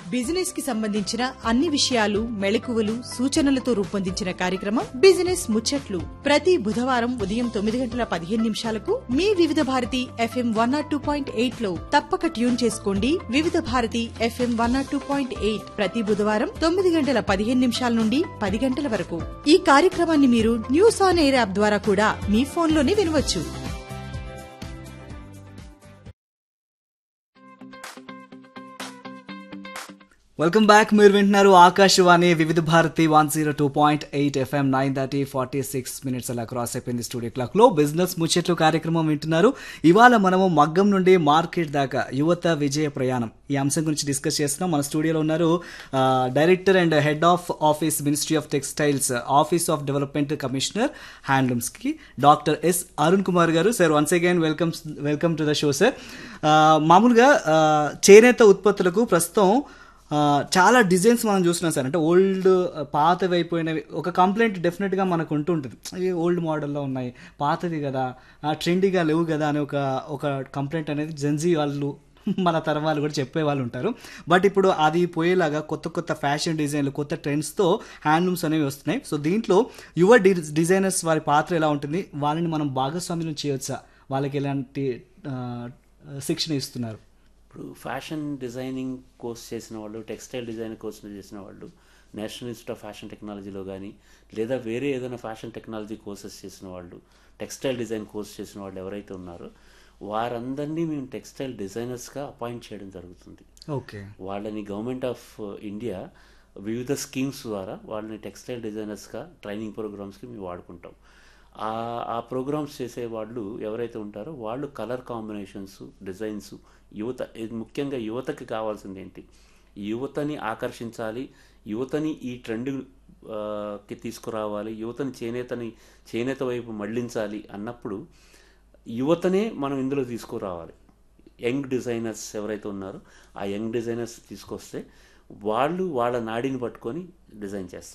business కి సంబంధించిన అన్ని విషయాలు మెళకువలు సూచనలతో రూపొందించిన కార్యక్రమం బిజినెస్ ముచ్చట్లు ప్రతి బుధవారం ఉదయం తొమ్మిది గంటల పదిహేను నిమిషాలకు మీ Vividh Bharati FM one naught two point eight లో తప్పక ట్యూన్ చేసుకోండి Vividh Bharati FM one naught two point eight ప్రతి బుధవారం తొమ్మిది గంటల పదిహేను నిమిషాల నుండి పది గంటల వరకు ఈ కార్యక్రమాన్ని మీరు న్యూస్ ఆన్ ఎయిర్ యాప్ ద్వారా కూడా మీ ఫోన్లోనే వినవచ్చు వెల్కమ్ బ్యాక్ మీరు వింటున్నారు Akashvani Vividh Bharati one zero two point eight FM nine thirty forty six minutes అలా క్రాస్ అయిపోయింది స్టూడియో క్లాక్ లో బిజినెస్ ముచ్చట్లు కార్యక్రమం వింటున్నారు ఇవాళ మనము మగ్గం నుండి మార్కెట్ దాకా యువత విజయ ప్రయాణం ఈ అంశం గురించి డిస్కస్ చేస్తున్నాం మన స్టూడియోలో ఉన్నారు ah, director and head of office ministry of textiles office of development commissioner handlooms కి doctor S Arun Kumar garu sir once again welcome welcome to the show sir మామూలుగా ఆ, చేనేత ఉత్పత్తులకు ప్రస్తుతం ఆ, చాలా డిజైన్స్ మనం చూస్తున్నాం సార్ అంటే ఓల్డ్ పాతవి అయిపోయినవి ఒక కంప్లైంట్ డెఫినెట్గా మనకు ఉంటుంటుంది ఇవి ఓల్డ్ మోడల్లో ఉన్నాయి పాతది కదా ట్రెండీగా లేవు కదా అని ఒక ఒక కంప్లైంట్ అనేది జెన్జీ వాళ్ళు మన తరం వాళ్ళు కూడా చెప్పే వాళ్ళు ఉంటారు బట్ ఇప్పుడు అది పోయేలాగా కొత్త కొత్త ఫ్యాషన్ డిజైన్లు కొత్త ట్రెండ్స్తో హ్యాండ్లూమ్స్ అనేవి వస్తున్నాయి సో దీంట్లో యువ డి డిజైనర్స్ వారి పాత్ర ఎలా ఉంటుంది వాళ్ళని మనం భాగస్వామ్యం చేయొచ్చా వాళ్ళకి ఎలాంటి ఆ, శిక్షణ ఇస్తున్నారు ఇప్పుడు ఫ్యాషన్ డిజైనింగ్ కోర్స్ చేసిన వాళ్ళు టెక్స్టైల్ డిజైన్ కోర్స్ చేసిన వాళ్ళు నేషనల్ ఇన్స్టిట్యూట్ ఆఫ్ ఫ్యాషన్ టెక్నాలజీలో కానీ లేదా వేరే ఏదైనా ఫ్యాషన్ టెక్నాలజీ కోర్సెస్ చేసిన వాళ్ళు టెక్స్టైల్ డిజైన్ కోర్స్ చేసిన వాళ్ళు ఎవరైతే ఉన్నారో వారందరినీ మేము టెక్స్టైల్ డిజైనర్స్గా అపాయింట్ చేయడం జరుగుతుంది ఓకే వాళ్ళని గవర్నమెంట్ ఆఫ్ ఇండియా వివిధ స్కీమ్స్ ద్వారా వాళ్ళని టెక్స్టైల్ డిజైనర్స్గా ట్రైనింగ్ ప్రోగ్రామ్స్కి మేము వాడుకుంటాం ఆ ఆ ప్రోగ్రామ్స్ చేసే వాళ్ళు ఎవరైతే ఉంటారో వాళ్ళు కలర్ కాంబినేషన్స్ డిజైన్స్ యువత ఇది ముఖ్యంగా యువతకి కావాల్సింది ఏంటి యువతని ఆకర్షించాలి యువతని ఈ ట్రెండ్ ఆ, కి తీసుకురావాలి యువతని చేనేతని చేనేత వైపు మళ్ళించాలి అన్నప్పుడు యువతనే మనం ఇందులో తీసుకురావాలి యంగ్ డిజైనర్స్ ఎవరైతే ఉన్నారో ఆ యంగ్ డిజైనర్స్ తీసుకొస్తే వాళ్ళు వాళ్ళ నాడిని పట్టుకొని డిజైన్ చేస్తారు